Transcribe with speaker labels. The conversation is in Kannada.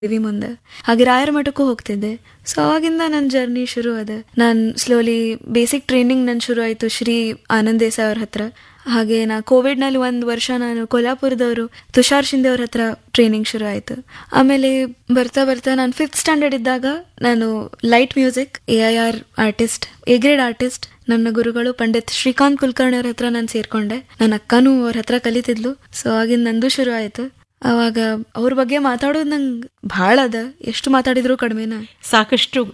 Speaker 1: ದೇವಿ ಮುಂದೆ ಹಾಗೆ ರಾಯರ ಮಠಕ್ಕೂ ಹೋಗ್ತಿದ್ದೆ ಸೊ ಅವಾಗಿಂದ ನನ್ನ ಜರ್ನಿ ಶುರು ಅದ ನಾನು ಸ್ಲೋಲಿ ಬೇಸಿಕ್ ಟ್ರೈನಿಂಗ್ ನನ್ ಶುರು ಆಯ್ತು ಶ್ರೀ ಆನಂದ್ ದೇಸಾಯಿ ಅವ್ರ ಹತ್ರ ಹಾಗೆ ನಾ ಕೋವಿಡ್ ನಲ್ಲಿ ಒಂದ್ ವರ್ಷ ನಾನು ಕೊಲ್ಹಾಪುರದವರು ತುಷಾರ್ ಶಿಂದೆ ಅವ್ರ ಹತ್ರ ಟ್ರೈನಿಂಗ್ ಶುರು ಆಯ್ತು ಆಮೇಲೆ ಬರ್ತಾ ಬರ್ತಾ ನಾನು ಫಿಫ್ತ್ ಸ್ಟ್ಯಾಂಡರ್ಡ್ ಇದ್ದಾಗ ನಾನು light music A I R artist A grade artist ನನ್ನ ಗುರುಗಳು ಪಂಡಿತ್ ಶ್ರೀಕಾಂತ್ ಕುಲಕರ್ಣಿ ಅವ್ರ ಹತ್ರ ನಾನು ಸೇರ್ಕೊಂಡೆ ನನ್ನ ಅಕ್ಕನೂ ಅವ್ರ ಹತ್ರ ಕಲಿತಿದ್ಲು ಸೊ ಆಗಿಂದ ನಂದು ಶುರು ಆಯ್ತು ಅವಾಗ ಅವ್ರ ಬಗ್ಗೆ ಮಾತಾಡೋದು ನಂಗೆ ಭಾಳ ಅದ ಎಷ್ಟು ಮಾತಾಡಿದ್ರು ಕಡಿಮೆನ
Speaker 2: ಸಾಕಷ್ಟು